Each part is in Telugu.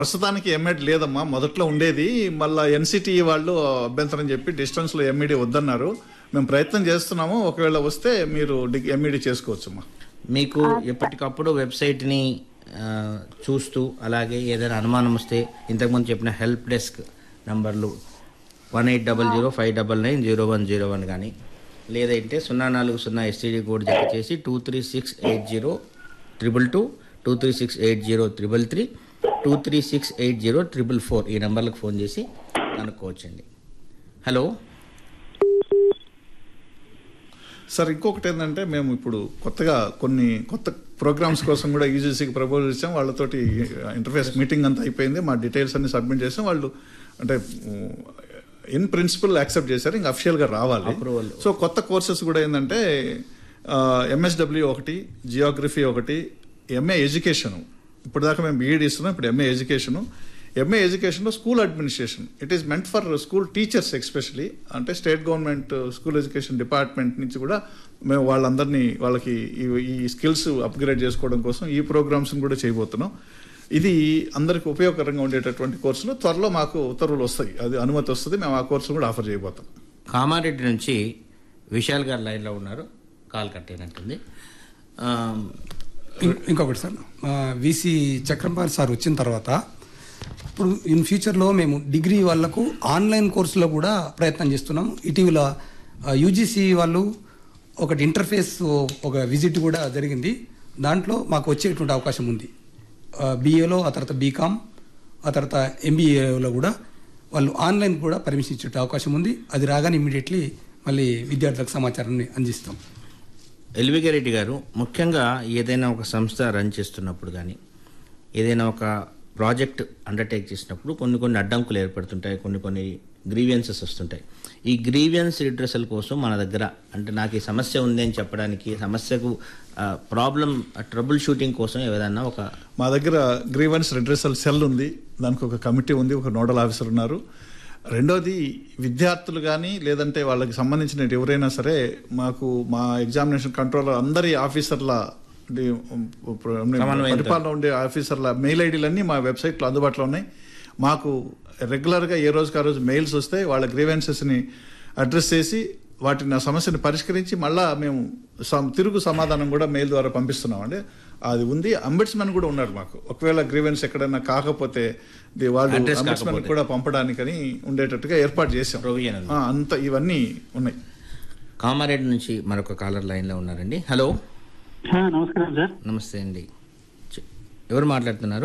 ప్రస్తుతానికి ఎంఎడ్ లేదమ్మా మొదట్లో ఉండేది మళ్ళా ఎన్సిటి వాళ్ళు అభ్యంతరం చెప్పి డిస్టెన్స్ లో ఎంఈడి వద్దన్నారు మేము ప్రయత్నం చేస్తున్నాము ఒకవేళ వస్తే మీరు ఎంఈడి చేసుకోవచ్చమ్మా మీకు ఎప్పటికప్పుడు వెబ్సైట్ని ఆ, చూస్తూ అలాగే ఏదైనా అనుమానం వస్తే ఇంతకుముందు చెప్పిన హెల్ప్ డెస్క్ నంబర్లు one eight double zero five double nine zero one zero one కానీ లేదంటే సున్నా నాలుగు సున్నా ఎస్టీడీ కోడ్ జత చేసి two three six eight zero triple two two three six eight zero triple three two three six eight zero triple four ఈ నెంబర్లకు ఫోన్ చేసి కనుక్కోవచ్చండి హలో సార్ ఇంకొకటి ఏంటంటే మేము ఇప్పుడు కొత్తగా కొన్ని కొత్త ప్రోగ్రామ్స్ కోసం కూడా యూజీసీకి ప్రపోజల్ ఇచ్చాం వాళ్ళతోటి ఇంటర్ఫేస్ మీటింగ్ అంతా అయిపోయింది మా డీటెయిల్స్ అన్ని సబ్మిట్ చేసాం వాళ్ళు అంటే ఇన్ ప్రిన్సిపల్ యాక్సెప్ట్ చేశారు ఇంకా అఫిషియల్గా రావాలి Approval. సో కొత్త కోర్సెస్ కూడా ఏంటంటే ఎంఎస్డబ్ల్యూ ఒకటి జియోగ్రఫీ ఒకటి ఎంఏ ఎడ్యుకేషన్ ఇప్పుడు దాకా మేము బీఈడి ఇస్తున్నాం ఇప్పుడు ఎంఏ ఎడ్యుకేషన్ ఎంఏ ఎడ్యుకేషన్లో school administration it is meant for school teachers especially అంటే state government school education department నుంచి కూడా మేము వాళ్ళందరినీ వాళ్ళకి ఈ- ఈ స్కిల్స్ అప్గ్రేడ్ చేసుకోవడం కోసం ఈ ప్రోగ్రామ్స్ కూడా చేయబోతున్నాం ఇది అందరికి ఉపయోగకరంగా ఉండేటటువంటి కోర్సులు త్వరలో మాకు ఉత్తర్వులు వస్తాయి అది అనుమతి వస్తుంది మేము ఆ కోర్సు కూడా ఆఫర్ చేయబోతాం కామారెడ్డి నుంచి విశాల్ గారు లైన్లో ఉన్నారు కాల్ కట్టేనట్టుంది ఆ, ఇం- ఇంకొకటి సార్ విసి చక్రపాణి సార్ వచ్చిన తర్వాత ఇప్పుడు ఇన్ ఫ్యూచర్లో మేము డిగ్రీ వాళ్ళకు ఆన్లైన్ కోర్సులో కూడా ప్రయత్నం చేస్తున్నాం ఇటీవల యూజీసీ వాళ్ళు ఒకటి ఇంటర్ఫేస్ ఒక విజిట్ కూడా జరిగింది దాంట్లో మాకు వచ్చేటువంటి అవకాశం ఉంది బీఏలో ఆ తర్వాత బీకామ్ ఆ తర్వాత ఎంబీఏలో కూడా వాళ్ళు ఆన్లైన్ కూడా పర్మిషన్ ఇచ్చే అవకాశం ఉంది అది రాగానే ఇమీడియట్లీ మళ్ళీ విద్యార్థులకు సమాచారాన్ని అందిస్తాం ఎల్వికే రెడ్డి గారు ముఖ్యంగా ఏదైనా ఒక సంస్థ రన్ చేస్తున్నప్పుడు కానీ ఏదైనా ఒక ప్రాజెక్ట్ అండర్టేక్ చేసినప్పుడు కొన్ని కొన్ని అడ్డంకులు ఏర్పడుతుంటాయి కొన్ని కొన్ని గ్రీవియన్సెస్ వస్తుంటాయి ఈ గ్రీవియన్స్ రిడ్రెసల్ కోసం మన దగ్గర అంటే నాకు ఈ సమస్య ఉంది అని చెప్పడానికి సమస్యకు ప్రాబ్లం ట్రబుల్ షూటింగ్ కోసం ఏదైనా ఒక మా దగ్గర గ్రీవెన్స్ రిడ్రెసల్ సెల్ ఉంది దానికి ఒక కమిటీ ఉంది ఒక నోడల్ ఆఫీసర్ ఉన్నారు రెండోది విద్యార్థులు కానీ లేదంటే వాళ్ళకి సంబంధించిన ఎవరైనా సరే మాకు మా ఎగ్జామినేషన్ కంట్రోలర్ అందరి ఆఫీసర్ల డి- సమన్వయంతో. పరిపాలన ఉండే ఆఫీసర్ల మెయిల్ ఐడీలన్నీ మా వెబ్సైట్లో అందుబాటులో ఉన్నాయి మాకు రెగ్యులర్గా ఏ రోజుకి ఆ రోజు మెయిల్స్ వస్తే వాళ్ళ గ్రీవెన్సెస్ని అడ్రస్ చేసి వాటిని ఆ సమస్యను పరిష్కరించి మళ్ళా మేము సమ- తిరుగు సమాధానం కూడా మెయిల్ ద్వారా పంపిస్తున్నాం అండి అది ఉంది అంబెడ్స్మెన్ కూడా ఉన్నారు మాకు ఒకవేళ గ్రీవెన్స్ ఎక్కడైనా కాకపోతే ది వాళ్ళు Address అంబెడ్స్మెన్ కాకపోతే. కూడా పంపడానికని ఉండేటట్టుగా ఏర్పాటు చేసాం Provision ఉంది. ఆ, అంత ఇవన్నీ ఉన్నాయి కామారెడ్డి నుంచి మరొక కాలర్ లైన్లో ఉన్నారండి హలో ఆ, నమస్కారం సార్ నమస్తే అండి చె- ఎవరు మాట్లాడుతున్నారు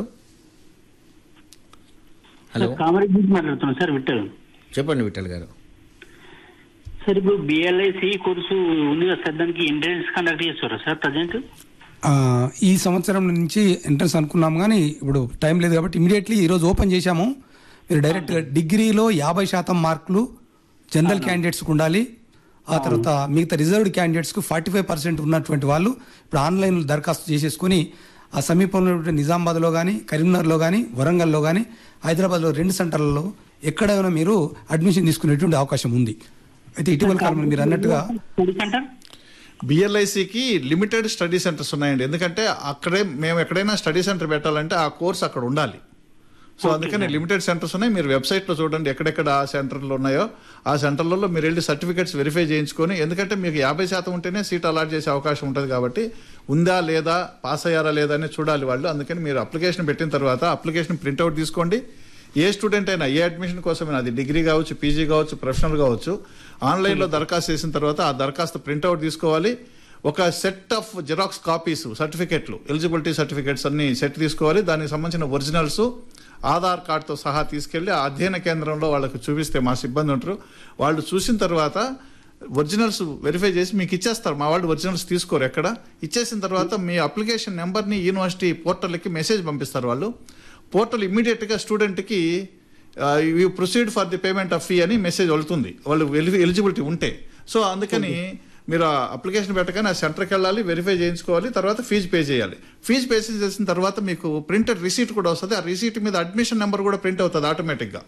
హలో సార్, కామారెడ్డి నుంచి మాట్లాడుతున్నాను సార్ విట్టల్ చెప్పండి విఠల్ గారు సార్ ఇప్పుడు బిఎల్ఐసి కోర్సు ఉంది కదా సార్ దానికి ఎంట్రన్స్ కండక్ట్ చేస్తారా సార్ ప్రజెంట్ ఆ, ఈ సంవత్సరం నుంచి ఎంట్రన్స్ అనుకున్నాం కానీ ఇప్పుడు టైం లేదు కాబట్టి ఇమీడియట్లీ ఈరోజు ఓపెన్ చేశాము మీరు డైరెక్ట్గా డిగ్రీలో యాభై శాతం మార్కులు జనరల్ క్యాండిడేట్స్కి ఉండాలి ఆ తర్వాత మిగతా రిజర్వ్డ్ క్యాండిడేట్స్కు ఫార్టీ ఫైవ్ పర్సెంట్ ఉన్నటువంటి వాళ్ళు ఇప్పుడు ఆన్లైన్లో దరఖాస్తు చేసేసుకొని ఆ సమీపంలో ఉన్నటువంటి నిజామాబాద్లో కానీ కరీంనగర్లో కానీ వరంగల్లో కానీ హైదరాబాద్లో రెండు సెంటర్లలో ఎక్కడైనా మీరు అడ్మిషన్ తీసుకునేటువంటి అవకాశం ఉంది అయితే ఇటీవల కాలంలో మీరు అన్నట్టుగా స్టడీ సెంటర్ బిఎల్ఐసికి లిమిటెడ్ స్టడీ సెంటర్స్ ఉన్నాయండి ఎందుకంటే అక్కడే మేము ఎక్కడైనా స్టడీ సెంటర్ పెట్టాలంటే ఆ కోర్స్ అక్కడ ఉండాలి సో అందుకని లిమిటెడ్ సెంటర్స్ ఉన్నాయి మీరు వెబ్సైట్లో చూడండి ఎక్కడెక్కడ ఆ సెంటర్లు ఉన్నాయో ఆ సెంటర్లలో మీరు వెళ్ళి సర్టిఫికేట్స్ వెరిఫై చేయించుకొని ఎందుకంటే మీకు యాభై శాతం ఉంటేనే సీట్ అలాట్ చేసే అవకాశం ఉంటుంది కాబట్టి ఉందా లేదా పాస్ అయ్యారా లేదా అని చూడాలి వాళ్ళు అందుకని మీరు అప్లికేషన్ పెట్టిన తర్వాత అప్లికేషన్ ప్రింట్అవుట్ తీసుకోండి ఏ స్టూడెంట్ అయినా ఏ అడ్మిషన్ కోసమైనా అది డిగ్రీ కావచ్చు పీజీ కావచ్చు ప్రొఫెషనల్ కావచ్చు ఆన్లైన్లో దరఖాస్తు చేసిన తర్వాత ఆ దరఖాస్తు ప్రింట్అవుట్ తీసుకోవాలి ఒక సెట్ ఆఫ్ జిరాక్స్ కాపీస్ సర్టిఫికెట్లు ఎలిజిబిలిటీ సర్టిఫికెట్స్ అన్ని సెట్ తీసుకోవాలి దానికి సంబంధించిన ఒరిజినల్స్ ఆధార్ కార్డుతో సహా తీసుకెళ్లి ఆ అధ్యయన కేంద్రంలో వాళ్ళకి చూపిస్తే మా సిబ్బంది ఉంటారు వాళ్ళు చూసిన తర్వాత ఒరిజినల్స్ వెరిఫై చేసి మీకు ఇచ్చేస్తారు మా వాళ్ళు ఒరిజినల్స్ తీసుకోరు ఎక్కడ ఇచ్చేసిన తర్వాత మీ అప్లికేషన్ నెంబర్ని యూనివర్సిటీ పోర్టల్కి మెసేజ్ పంపిస్తారు వాళ్ళు పోర్టల్ ఇమ్మీడియట్గా స్టూడెంట్కి you proceed for the payment of fee అని మెసేజ్ వెళ్తుంది వాళ్ళు ఎలిజిబిలిటీ ఉంటే సో అందుకని మీరు ఆ అప్లికేషన్ పెట్టగానే ఆ సెంటర్కి వెళ్ళాలి వెరిఫై చేయించుకోవాలి తర్వాత ఫీజు పే చేయాలి ఫీజు పే చేసిన తర్వాత మీకు ప్రింటెడ్ రిసీట్ కూడా వస్తుంది ఆ రిసీట్ మీద అడ్మిషన్ నెంబర్ కూడా ప్రింట్ అవుతుంది ఆటోమేటిక్గా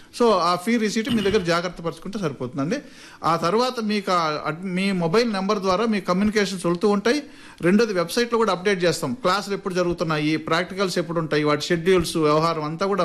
సో ఆ ఫీ రిసీట్ మీ దగ్గర జాగ్రత్త పరుచుకుంటే సరిపోతుందండి ఆ తర్వాత మీకు ఆ అడ్- మీ మొబైల్ నెంబర్ ద్వారా మీ కమ్యూనికేషన్స్ వెళ్తూ ఉంటాయి రెండోది వెబ్సైట్లో కూడా అప్డేట్ చేస్తాం క్లాసులు ఎప్పుడు జరుగుతున్నాయి ప్రాక్టికల్స్ ఎప్పుడు ఉంటాయి వాటి షెడ్యూల్స్ వ్యవహారం అంతా కూడా